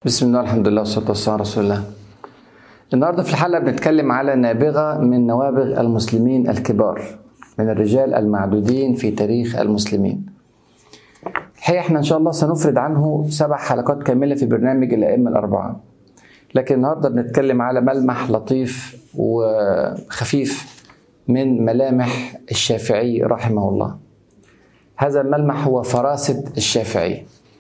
بسم الله الحمد لله والصلاة والسلام على رسول الله النهارده في الحلقة بنتكلم على نابغة من نوابغ المسلمين الكبار من الرجال المعدودين في تاريخ المسلمين الحقيقة احنا ان شاء الله سنفرد عنه سبع حلقات كاملة في برنامج الأئمة الأربعة لكن النهارده بنتكلم على ملمح لطيف وخفيف من ملامح الشافعي رحمه الله هذا الملمح هو فراسة الشافعي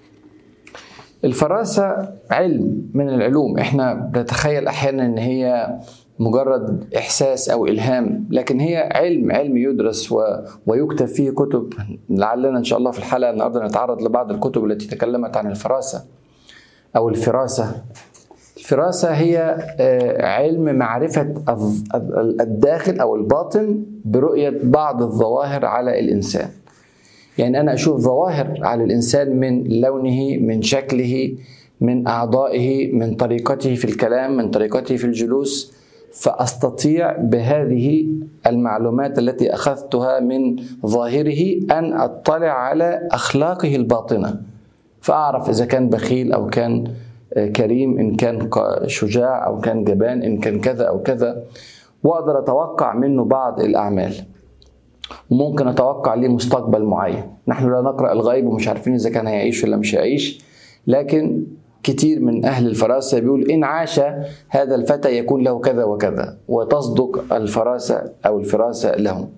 الفراسة علم من العلوم احنا بنتخيل احيانا ان هي مجرد احساس او الهام لكن هي علم علم يدرس و... ويكتب فيه كتب لعلنا ان شاء الله في الحلقه النهارده نتعرض لبعض الكتب التي تكلمت عن الفراسه او الفراسه الفراسه هي علم معرفه الداخل او الباطن برؤيه بعض الظواهر على الانسان يعني أنا أشوف ظواهر على الإنسان من لونه من شكله من أعضائه من طريقته في الكلام من طريقته في الجلوس فأستطيع بهذه المعلومات التي أخذتها من ظاهره أن أطلع على أخلاقه الباطنة فأعرف إذا كان بخيل أو كان كريم إن كان شجاع أو كان جبان إن كان كذا أو كذا وأقدر أتوقع منه بعض الأعمال وممكن اتوقع ليه مستقبل معين نحن لا نقرا الغيب ومش عارفين اذا كان هيعيش ولا مش هيعيش لكن كتير من اهل الفراسه بيقول ان عاش هذا الفتى يكون له كذا وكذا وتصدق الفراسه او الفراسه لهم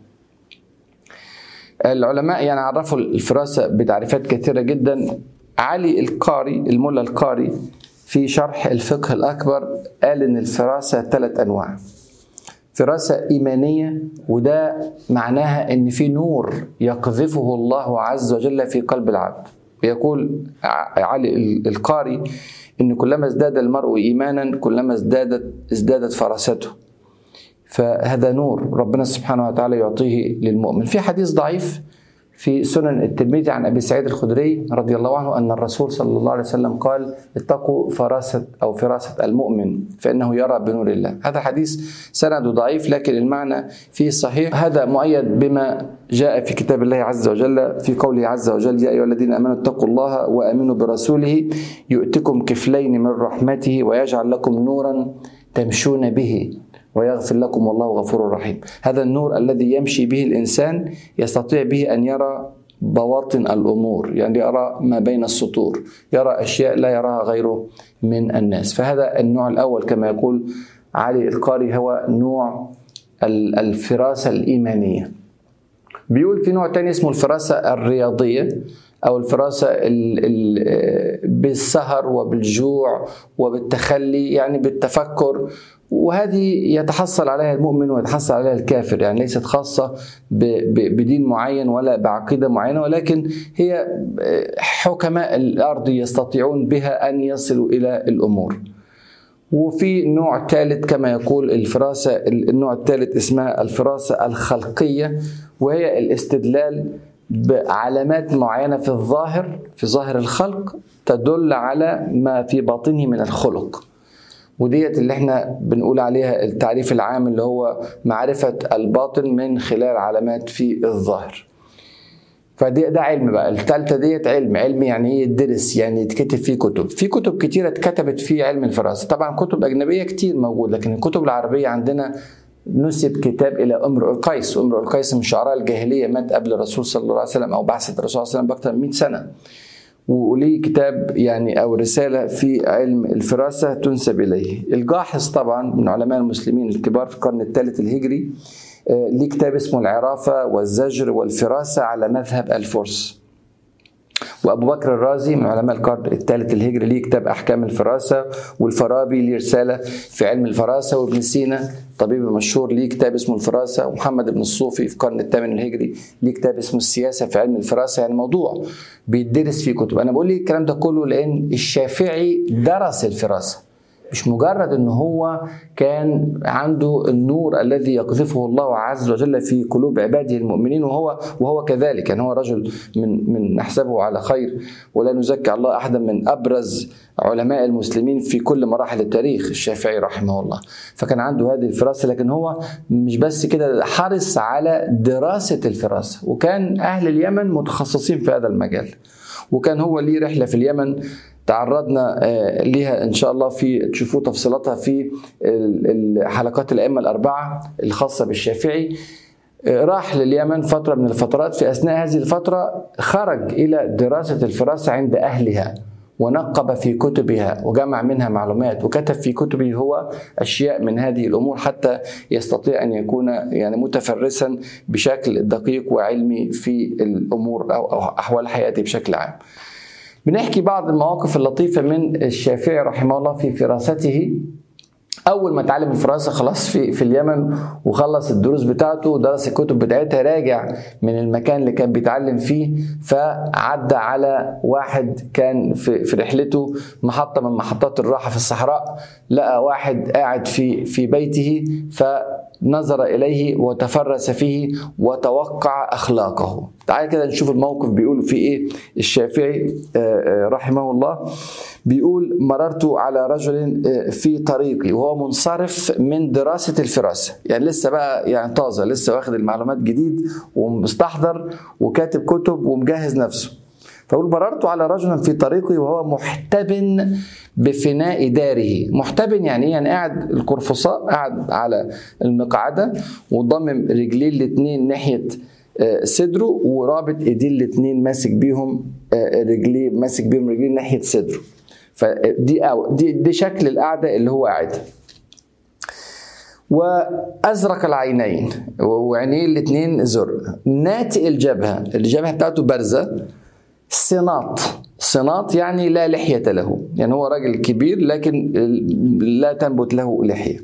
العلماء يعني عرفوا الفراسه بتعريفات كثيره جدا علي القاري الملا القاري في شرح الفقه الاكبر قال ان الفراسه ثلاث انواع فراسة إيمانية وده معناها إن في نور يقذفه الله عز وجل في قلب العبد ويقول علي القاري إن كلما ازداد المرء إيمانا كلما ازدادت ازدادت فراسته فهذا نور ربنا سبحانه وتعالى يعطيه للمؤمن في حديث ضعيف في سنن الترمذي عن ابي سعيد الخدري رضي الله عنه ان الرسول صلى الله عليه وسلم قال اتقوا فراسه او فراسه المؤمن فانه يرى بنور الله هذا حديث سنده ضعيف لكن المعنى فيه صحيح هذا مؤيد بما جاء في كتاب الله عز وجل في قوله عز وجل يا ايها الذين امنوا اتقوا الله وامنوا برسوله يؤتكم كفلين من رحمته ويجعل لكم نورا تمشون به ويغفر لكم والله غفور رحيم هذا النور الذي يمشي به الإنسان يستطيع به أن يرى بواطن الأمور يعني يرى ما بين السطور يرى أشياء لا يراها غيره من الناس فهذا النوع الأول كما يقول علي القاري هو نوع الفراسة الإيمانية بيقول في نوع تاني اسمه الفراسة الرياضية أو الفراسة ال ال بالسهر وبالجوع وبالتخلي يعني بالتفكر وهذه يتحصل عليها المؤمن ويتحصل عليها الكافر يعني ليست خاصة بدين معين ولا بعقيدة معينة ولكن هي حكماء الأرض يستطيعون بها أن يصلوا إلى الأمور وفي نوع ثالث كما يقول الفراسة النوع الثالث اسمها الفراسة الخلقية وهي الاستدلال بعلامات معينة في الظاهر في ظاهر الخلق تدل على ما في باطنه من الخلق وديت اللي احنا بنقول عليها التعريف العام اللي هو معرفة الباطن من خلال علامات في الظاهر فدي ده علم بقى الثالثه ديت علم علم يعني ايه يدرس يعني يتكتب فيه كتب في كتب كتيره اتكتبت في علم الفراسه طبعا كتب اجنبيه كتير موجود لكن الكتب العربيه عندنا نسب كتاب الى امرؤ القيس وامرؤ القيس من شعراء الجاهليه مات قبل الرسول صلى الله عليه وسلم او بعثه الرسول صلى الله عليه وسلم باكثر من 100 سنه وليه كتاب يعني او رساله في علم الفراسه تنسب اليه. الجاحظ طبعا من علماء المسلمين الكبار في القرن الثالث الهجري ليه كتاب اسمه العرافه والزجر والفراسه على مذهب الفرس. وابو بكر الرازي من علماء القرن الثالث الهجري ليه كتاب احكام الفراسه والفارابي ليه رساله في علم الفراسه وابن سينا طبيب مشهور ليه كتاب اسمه الفراسه ومحمد بن الصوفي في القرن الثامن الهجري ليه كتاب اسمه السياسه في علم الفراسه يعني موضوع بيدرس فيه كتب انا بقول لي الكلام ده كله لان الشافعي درس الفراسه مش مجرد ان هو كان عنده النور الذي يقذفه الله عز وجل في قلوب عباده المؤمنين وهو وهو كذلك يعني هو رجل من من نحسبه على خير ولا نزكي الله احدا من ابرز علماء المسلمين في كل مراحل التاريخ الشافعي رحمه الله فكان عنده هذه الفراسه لكن هو مش بس كده حرص على دراسه الفراسه وكان اهل اليمن متخصصين في هذا المجال وكان هو ليه رحله في اليمن تعرضنا ليها ان شاء الله في تشوفوا تفصيلاتها في حلقات الائمه الاربعه الخاصه بالشافعي راح لليمن فتره من الفترات في اثناء هذه الفتره خرج الى دراسه الفراسه عند اهلها ونقب في كتبها وجمع منها معلومات وكتب في كتبه هو اشياء من هذه الامور حتى يستطيع ان يكون يعني متفرسا بشكل دقيق وعلمي في الامور او احوال حياته بشكل عام. بنحكي بعض المواقف اللطيفه من الشافعي رحمه الله في فراسته اول ما اتعلم الفرنسا خلاص في في اليمن وخلص الدروس بتاعته ودرس الكتب بتاعتها راجع من المكان اللي كان بيتعلم فيه فعدى على واحد كان في في رحلته محطه من محطات الراحه في الصحراء لقى واحد قاعد في في بيته ف نظر إليه وتفرس فيه وتوقع أخلاقه تعال كده نشوف الموقف بيقول في إيه الشافعي رحمه الله بيقول مررت على رجل في طريقي وهو منصرف من دراسة الفراسة يعني لسه بقى يعني طازة لسه واخد المعلومات جديد ومستحضر وكاتب كتب ومجهز نفسه فأقول مررت على رجل في طريقي وهو محتبن بفناء داره محتبن يعني ايه يعني قاعد القرفصاء قاعد على المقعدة وضمم رجليه الاتنين ناحية صدره ورابط ايديه الاتنين ماسك بيهم رجليه ماسك بيهم رجليه ناحية صدره فدي أو دي, دي شكل القعدة اللي هو قاعدها وازرق العينين وعينيه الاثنين زرق ناتئ الجبهه الجبهه بتاعته بارزه صناط صناط يعني لا لحية له يعني هو راجل كبير لكن لا تنبت له لحية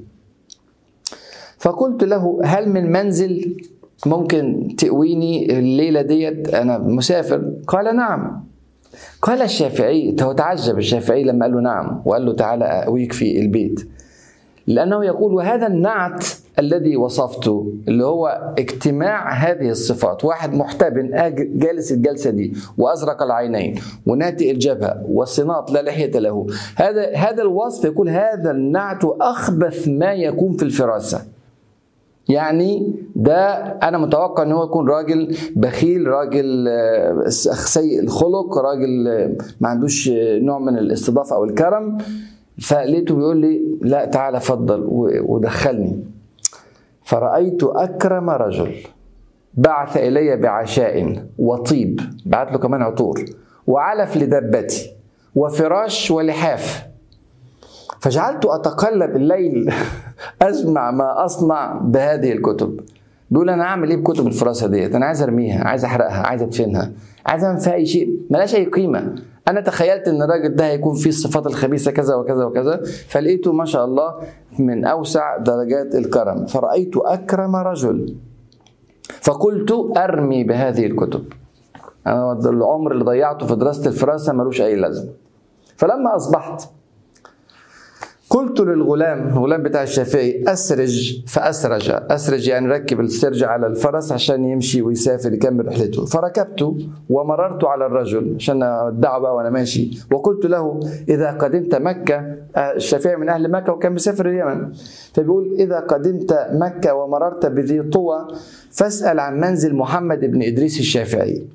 فقلت له هل من منزل ممكن تأويني الليلة ديت أنا مسافر قال نعم قال الشافعي هو تعجب الشافعي لما قال له نعم وقال له تعالى أويك في البيت لأنه يقول وهذا النعت الذي وصفته اللي هو اجتماع هذه الصفات واحد محتبن جالس الجلسة دي وأزرق العينين وناتئ الجبهة والصناط لا لحية له هذا هذا الوصف يقول هذا النعت أخبث ما يكون في الفراسة يعني ده انا متوقع ان هو يكون راجل بخيل راجل سيء الخلق راجل ما عندوش نوع من الاستضافه او الكرم فلقيته بيقول لي لا تعالى اتفضل ودخلني فرأيت أكرم رجل بعث إلي بعشاء وطيب بعت له كمان عطور وعلف لدبتي وفراش ولحاف فجعلت أتقلب الليل أجمع ما أصنع بهذه الكتب بيقول أنا أعمل إيه بكتب الفراسة ديت أنا عايز أرميها عايز أحرقها عايز أدفنها عايز أعمل فيها أي شيء ملاش أي قيمة انا تخيلت ان الراجل ده هيكون فيه الصفات الخبيثه كذا وكذا وكذا فلقيته ما شاء الله من اوسع درجات الكرم فرايت اكرم رجل فقلت ارمي بهذه الكتب انا العمر اللي ضيعته في دراسه الفراسه ملوش اي لازمه فلما اصبحت قلت للغلام الغلام بتاع الشافعي اسرج فاسرج اسرج يعني ركب السرج على الفرس عشان يمشي ويسافر يكمل رحلته فركبت ومررت على الرجل عشان ادعه بقى وانا ماشي وقلت له اذا قدمت مكه الشافعي من اهل مكه وكان مسافر اليمن فبيقول اذا قدمت مكه ومررت بذي طوى فاسال عن منزل محمد بن ادريس الشافعي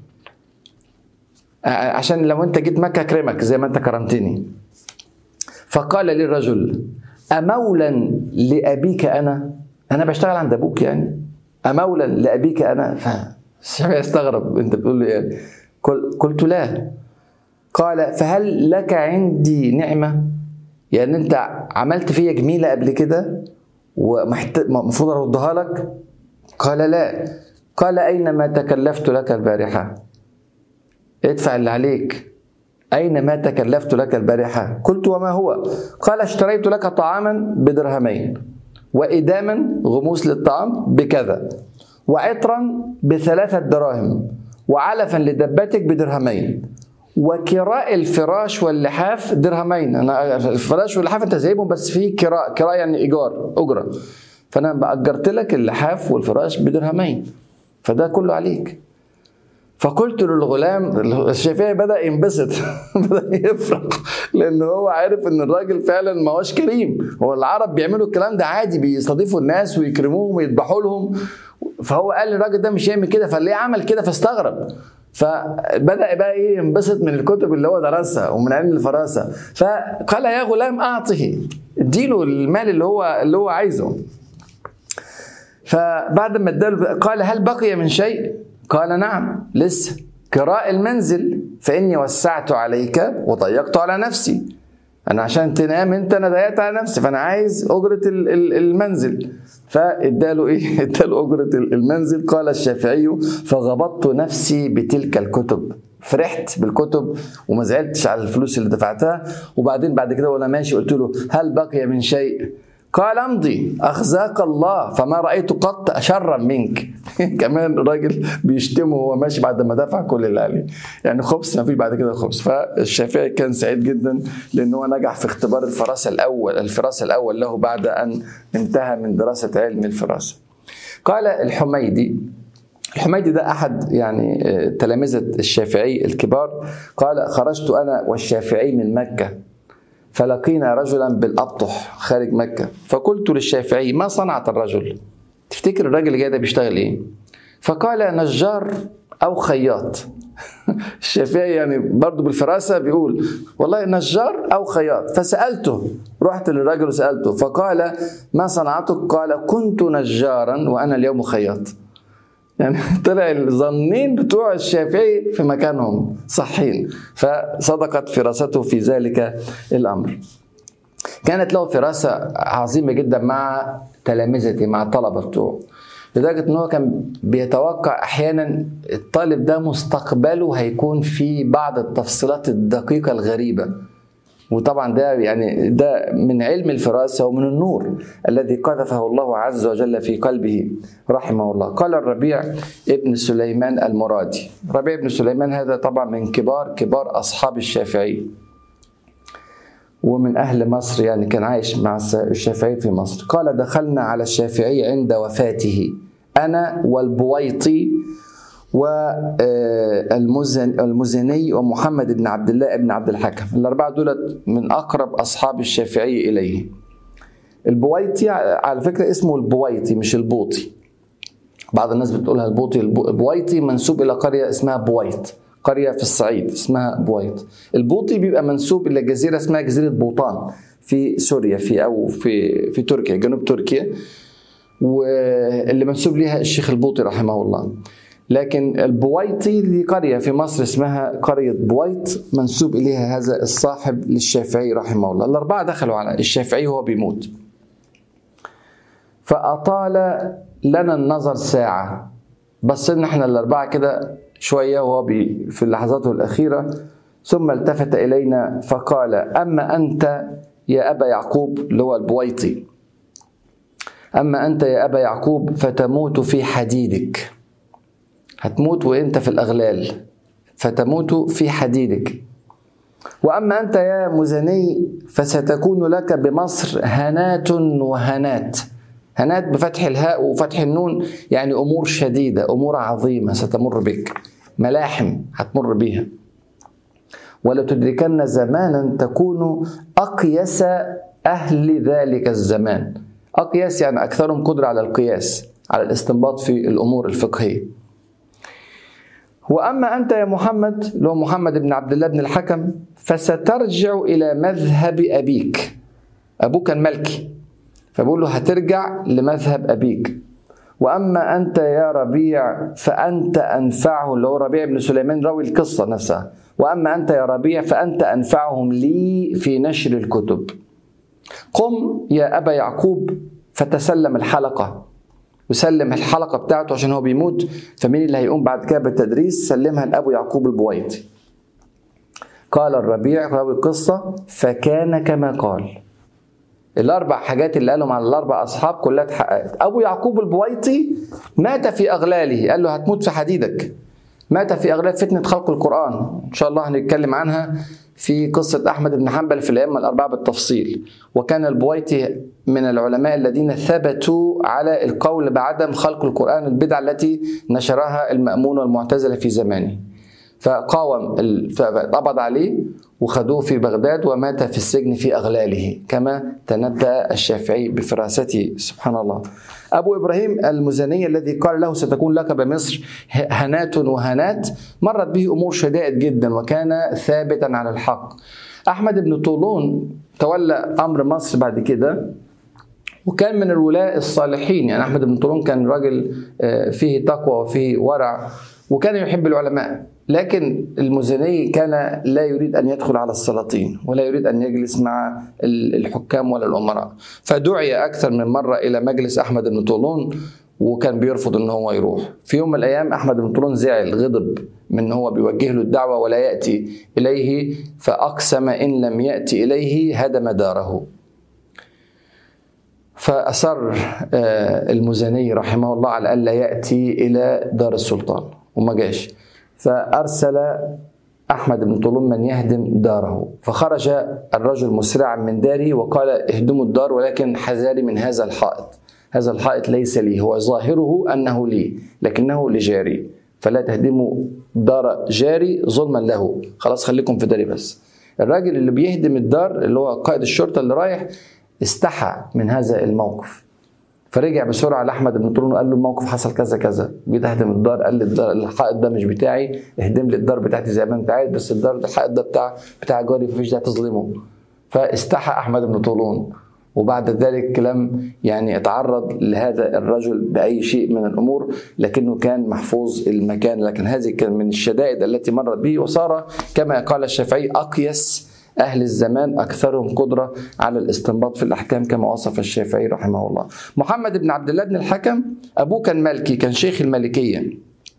عشان لو انت جيت مكه اكرمك زي ما انت كرمتني فقال لي الرجل أمولا لأبيك أنا أنا بشتغل عند أبوك يعني أمولا لأبيك أنا فالشافعي استغرب أنت بتقول لي يعني قلت لا قال فهل لك عندي نعمة يعني أنت عملت فيا جميلة قبل كده ومفروض أردها لك قال لا قال أين ما تكلفت لك البارحة ادفع اللي عليك أين ما تكلفت لك البارحة قلت وما هو قال اشتريت لك طعاما بدرهمين وإداما غموس للطعام بكذا وعطرا بثلاثة دراهم وعلفا لدبتك بدرهمين وكراء الفراش واللحاف درهمين انا الفراش واللحاف انت سايبهم بس في كراء كراء يعني ايجار اجره فانا باجرت لك اللحاف والفراش بدرهمين فده كله عليك فقلت للغلام الشافعي بدا ينبسط بدا يفرح لان هو عارف ان الراجل فعلا ما هوش كريم هو العرب بيعملوا الكلام ده عادي بيستضيفوا الناس ويكرموهم ويذبحوا لهم فهو قال للراجل ده مش هيعمل كده فليه عمل كده فاستغرب فبدا بقى ايه ينبسط من الكتب اللي هو درسها ومن علم الفراسه فقال يا غلام اعطه اديله المال اللي هو اللي هو عايزه فبعد ما اداله قال هل بقي من شيء؟ قال نعم لسه كراء المنزل فاني وسعت عليك وضيقت على نفسي انا عشان تنام انت انا ضيقت على نفسي فانا عايز اجره المنزل فاداله ايه؟ اداله اجره المنزل قال الشافعي فغبطت نفسي بتلك الكتب فرحت بالكتب وما زعلتش على الفلوس اللي دفعتها وبعدين بعد كده وانا ماشي قلت له هل بقي من شيء؟ قال امضي اخزاك الله فما رايت قط شرا منك كمان الراجل بيشتمه وهو ماشي بعد ما دفع كل اللي عليه يعني خبز ما فيش بعد كده خبز فالشافعي كان سعيد جدا لان هو نجح في اختبار الفراسه الاول الفراسه الاول له بعد ان انتهى من دراسه علم الفراسه قال الحميدي الحميدي ده احد يعني تلامذه الشافعي الكبار قال خرجت انا والشافعي من مكه فلقينا رجلا بالأبطح خارج مكة فقلت للشافعي ما صنعت الرجل تفتكر الراجل اللي جاي ده بيشتغل ايه فقال نجار أو خياط الشافعي يعني برضه بالفراسة بيقول والله نجار أو خياط فسألته رحت للراجل وسألته فقال ما صنعتك قال كنت نجارا وأنا اليوم خياط يعني طلع الظنين بتوع الشافعي في مكانهم صحين فصدقت فراسته في ذلك الامر كانت له فراسه عظيمه جدا مع تلامذته مع الطلبه بتوعه لدرجه ان هو كان بيتوقع احيانا الطالب ده مستقبله هيكون في بعض التفصيلات الدقيقه الغريبه وطبعا ده يعني ده من علم الفراسه ومن النور الذي قذفه الله عز وجل في قلبه رحمه الله قال الربيع ابن سليمان المرادي ربيع ابن سليمان هذا طبعا من كبار كبار اصحاب الشافعي ومن اهل مصر يعني كان عايش مع الشافعي في مصر قال دخلنا على الشافعي عند وفاته انا والبويطي والمزني ومحمد بن عبد الله بن عبد الحكم الأربعة دولت من أقرب أصحاب الشافعي إليه البويطي على فكرة اسمه البويطي مش البوطي بعض الناس بتقولها البوطي البويطي منسوب إلى قرية اسمها بويط قرية في الصعيد اسمها بويط البوطي بيبقى منسوب إلى جزيرة اسمها جزيرة بوطان في سوريا في أو في في تركيا جنوب تركيا واللي منسوب ليها الشيخ البوطي رحمه الله لكن البويطي دي قرية في مصر اسمها قرية بويط منسوب إليها هذا الصاحب للشافعي رحمه الله الأربعة دخلوا على الشافعي وهو بيموت فأطال لنا النظر ساعة بصينا احنا الأربعة كده شوية وهو في لحظاته الأخيرة ثم التفت إلينا فقال أما أنت يا أبا يعقوب اللي هو البويطي أما أنت يا أبا يعقوب فتموت في حديدك هتموت وانت في الاغلال فتموت في حديدك واما انت يا مزني فستكون لك بمصر هنات وهنات هنات بفتح الهاء وفتح النون يعني امور شديده امور عظيمه ستمر بك ملاحم هتمر بيها ولتدركن زمانا تكون اقيس اهل ذلك الزمان اقيس يعني اكثرهم قدره على القياس على الاستنباط في الامور الفقهيه واما انت يا محمد اللي هو محمد بن عبد الله بن الحكم فسترجع الى مذهب ابيك ابوك كان ملكي فبقول له هترجع لمذهب ابيك واما انت يا ربيع فانت انفعه اللي هو ربيع بن سليمان راوي القصه نفسها واما انت يا ربيع فانت انفعهم لي في نشر الكتب قم يا ابا يعقوب فتسلم الحلقه وسلم الحلقه بتاعته عشان هو بيموت فمين اللي هيقوم بعد كده بالتدريس سلمها لابو يعقوب البويطي قال الربيع راوي القصه فكان كما قال الاربع حاجات اللي قالهم على الاربع اصحاب كلها اتحققت ابو يعقوب البويطي مات في اغلاله قال له هتموت في حديدك مات في اغلال فتنه خلق القران ان شاء الله هنتكلم عنها في قصة أحمد بن حنبل في الأئمة الأربعة بالتفصيل وكان البويطي من العلماء الذين ثبتوا على القول بعدم خلق القرآن البدعة التي نشرها المأمون والمعتزلة في زمانه فقاوم فقبض عليه وخدوه في بغداد ومات في السجن في أغلاله كما تنبأ الشافعي بفراسته سبحان الله أبو إبراهيم المزني الذي قال له ستكون لك بمصر هنات وهنات مرت به أمور شدائد جدا وكان ثابتا على الحق أحمد بن طولون تولى أمر مصر بعد كده وكان من الولاة الصالحين يعني أحمد بن طولون كان راجل فيه تقوى وفيه ورع وكان يحب العلماء لكن المزني كان لا يريد ان يدخل على السلاطين ولا يريد ان يجلس مع الحكام ولا الامراء فدعي اكثر من مره الى مجلس احمد بن طولون وكان بيرفض ان هو يروح في يوم من الايام احمد بن طولون زعل غضب من ان هو بيوجه له الدعوه ولا ياتي اليه فاقسم ان لم ياتي اليه هدم داره فاصر المزني رحمه الله على الا ياتي الى دار السلطان وما جاش فأرسل أحمد بن طولون من يهدم داره فخرج الرجل مسرعا من داره وقال اهدموا الدار ولكن حذاري من هذا الحائط هذا الحائط ليس لي هو ظاهره أنه لي لكنه لجاري فلا تهدموا دار جاري ظلما له خلاص خليكم في داري بس الراجل اللي بيهدم الدار اللي هو قائد الشرطة اللي رايح استحى من هذا الموقف فرجع بسرعه لاحمد بن طولون وقال له الموقف حصل كذا كذا جيت اهدم الدار قال لي الدار الحائط ده مش بتاعي اهدم لي الدار بتاعتي زي ما انت عايز بس الدار الحائط ده بتاع بتاع جاري مفيش داعي تظلمه فاستحى احمد بن طولون وبعد ذلك لم يعني اتعرض لهذا الرجل باي شيء من الامور لكنه كان محفوظ المكان لكن هذه كان من الشدائد التي مرت به وصار كما قال الشافعي اقيس أهل الزمان أكثرهم قدرة على الاستنباط في الأحكام كما وصف الشافعي رحمه الله محمد بن عبد الله بن الحكم أبوه كان مالكي كان شيخ المالكية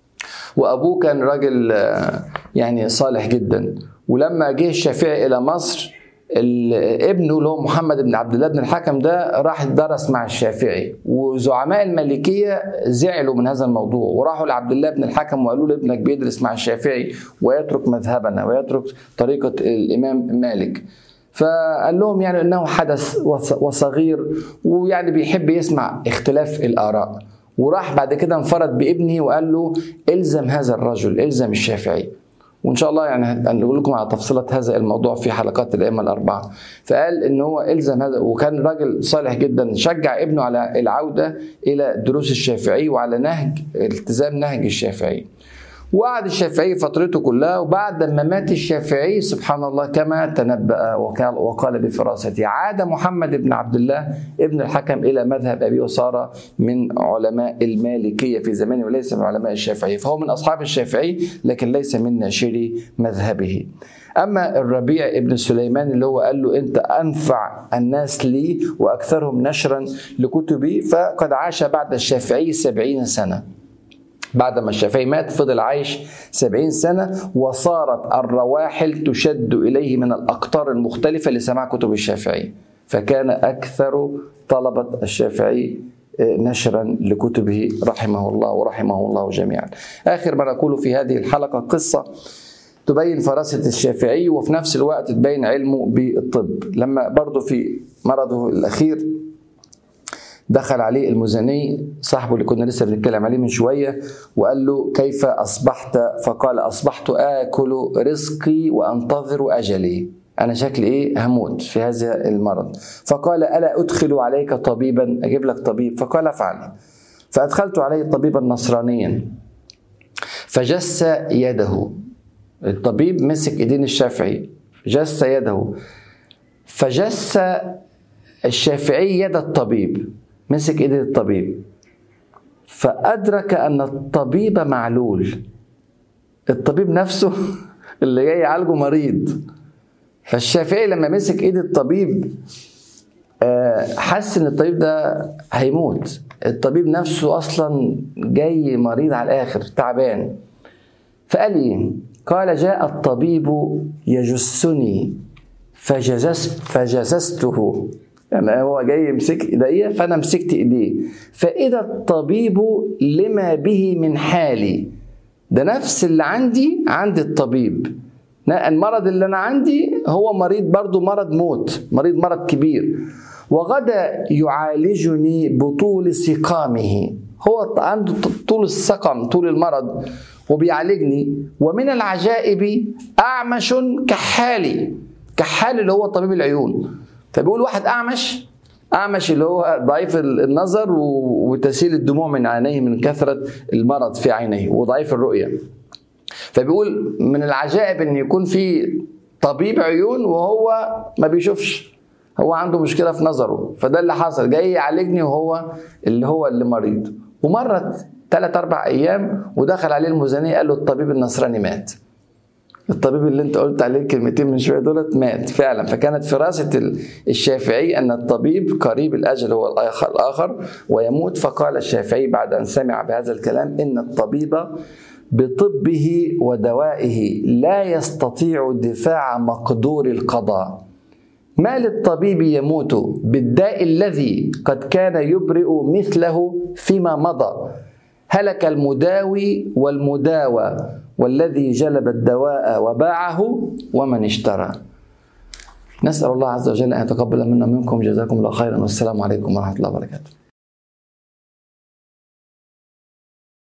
وأبوه كان راجل يعني صالح جدا ولما جه الشافعي إلى مصر ابنه اللي هو محمد بن عبد الله بن الحكم ده راح درس مع الشافعي وزعماء المالكيه زعلوا من هذا الموضوع وراحوا لعبد الله بن الحكم وقالوا له ابنك بيدرس مع الشافعي ويترك مذهبنا ويترك طريقه الامام مالك فقال لهم يعني انه حدث وصغير ويعني بيحب يسمع اختلاف الاراء وراح بعد كده انفرد بابنه وقال له الزم هذا الرجل الزم الشافعي وان شاء الله يعني هنقول لكم على تفصيلات هذا الموضوع في حلقات الائمه الاربعه فقال ان هو الزم هذا وكان راجل صالح جدا شجع ابنه على العوده الى دروس الشافعي وعلى نهج التزام نهج الشافعي وقعد الشافعي فترته كلها وبعد ما مات الشافعي سبحان الله كما تنبأ وقال, وقال بفراسته عاد محمد بن عبد الله ابن الحكم إلى مذهب أبيه وصار من علماء المالكية في زمانه وليس من علماء الشافعي فهو من أصحاب الشافعي لكن ليس من ناشري مذهبه أما الربيع ابن سليمان اللي هو قال له أنت أنفع الناس لي وأكثرهم نشرا لكتبي فقد عاش بعد الشافعي سبعين سنة بعد ما الشافعي مات فضل عايش سبعين سنة وصارت الرواحل تشد إليه من الأقطار المختلفة لسماع كتب الشافعي فكان أكثر طلبة الشافعي نشرا لكتبه رحمه الله ورحمه الله جميعا آخر ما نقول في هذه الحلقة قصة تبين فراسة الشافعي وفي نفس الوقت تبين علمه بالطب لما برضه في مرضه الأخير دخل عليه المزني صاحبه اللي كنا لسه بنتكلم عليه من شويه وقال له كيف اصبحت فقال اصبحت اكل رزقي وانتظر اجلي انا شكلي ايه هموت في هذا المرض فقال الا ادخل عليك طبيبا اجيب لك طبيب فقال افعل فادخلت عليه طبيبا نصرانيا فجس يده الطبيب مسك ايدين الشافعي جس يده فجس الشافعي يد الطبيب مسك ايد الطبيب فأدرك أن الطبيب معلول الطبيب نفسه اللي جاي يعالجه مريض فالشافعي لما مسك ايد الطبيب حس ان الطبيب ده هيموت الطبيب نفسه اصلا جاي مريض على الاخر تعبان فقال ايه قال جاء الطبيب يجسني فجزست فجزسته يعني هو جاي يمسك ايديا فانا مسكت ايديه فاذا الطبيب لما به من حالي ده نفس اللي عندي عند الطبيب المرض اللي انا عندي هو مريض برضه مرض موت مريض مرض كبير وغدا يعالجني بطول سقامه هو عنده طول السقم طول المرض وبيعالجني ومن العجائب أعمش كحالي كحالي اللي هو طبيب العيون فبيقول واحد أعمش أعمش اللي هو ضعيف النظر وتسيل الدموع من عينيه من كثرة المرض في عينيه وضعيف الرؤية فبيقول من العجائب ان يكون في طبيب عيون وهو ما بيشوفش هو عنده مشكله في نظره فده اللي حصل جاي يعالجني وهو اللي هو اللي مريض ومرت ثلاث اربع ايام ودخل عليه الميزانيه قال له الطبيب النصراني مات الطبيب اللي انت قلت عليه كلمتين من شويه دولت مات فعلا فكانت فراسه الشافعي ان الطبيب قريب الاجل هو الاخر الاخر ويموت فقال الشافعي بعد ان سمع بهذا الكلام ان الطبيب بطبه ودوائه لا يستطيع دفاع مقدور القضاء ما للطبيب يموت بالداء الذي قد كان يبرئ مثله فيما مضى هلك المداوي والمداوى والذي جلب الدواء وباعه ومن اشترى نسأل الله عز وجل أن يتقبل منا منكم جزاكم الله خيرا والسلام عليكم ورحمة الله وبركاته